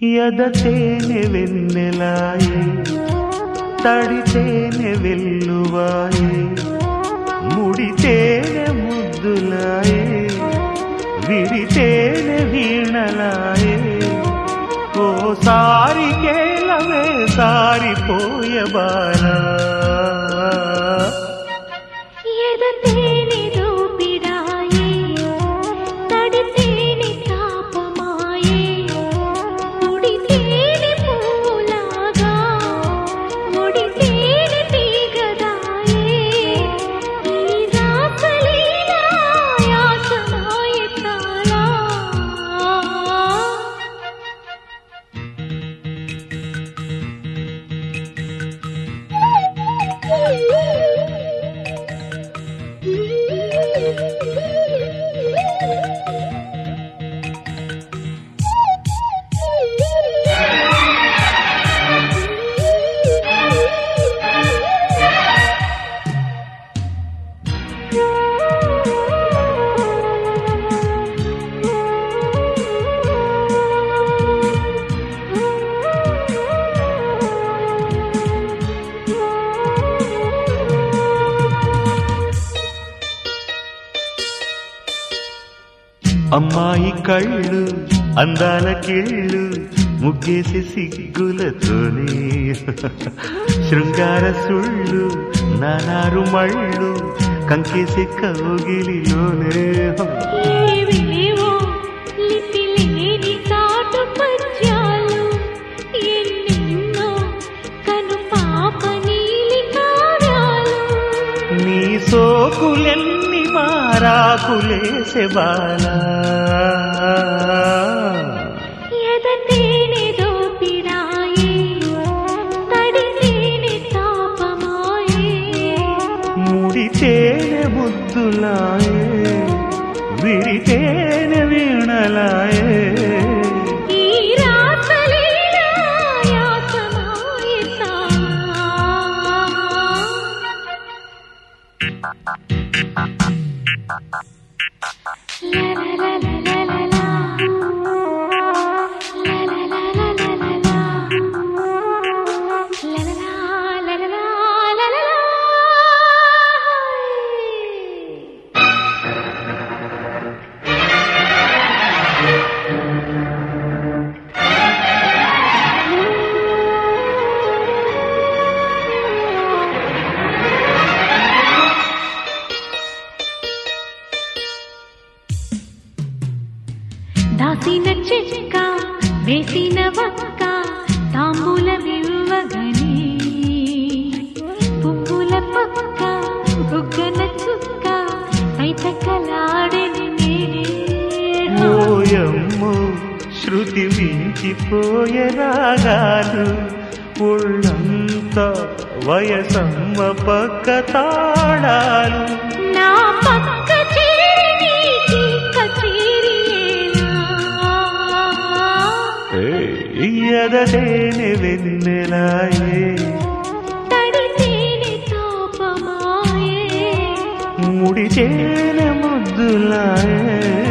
ఎదతేనె వెన్నెలాయే తడితేనె వెల్లువాయే ముడితేనె ముద్దులాయే విడితేనె వీణలాయే ఓసారి కేలవే సారిపోయే బాలా ఎదతేని దోపిడాయే తడితేని తాపమాయే ముడితేని పూలాగా ముడితేని తీగదాయే ఈ రాసలీలా యాసనాయ తాళా అమ్మాయి కళ్ళు అందాల కిళ్ళు ముగ్గేసి సిగ్గులతోనే శృంగార సుళ్ళు నానారు మళ్ళు కంకేసి కౌగిలిలోనే ఏవేవో లిపిలేని చాటు పద్యాలు ఎన్నెన్నో కను పాప నీలి కావ్యాలు నీ సోకులెన్ని మారాకులేసే బాలా ఎదతేని దోపిడాయే తడితేని తాపమాయే ముడితేనె ముద్దులాయే విడితేనె వీణలాయే ఈ రాసలీలా యాసనాయ తాళా దాసిన చెక్క వేసిన వక్క తాంబూలమివ్వగని పువ్వుల పక్క బుగ్గన చుక్క పైతక్కలాడని ఓయమ్మో శృతి మించిపోయే రాగాలు ఒళ్ళంతా వయసమ్మ పక్క తాళాలు నా పక్క చేరి నీకి కచేరియేనా ఎదటేనే వెన్నెలాయే తడితేని తాపమాయే ముడితేనే ముద్దులాయే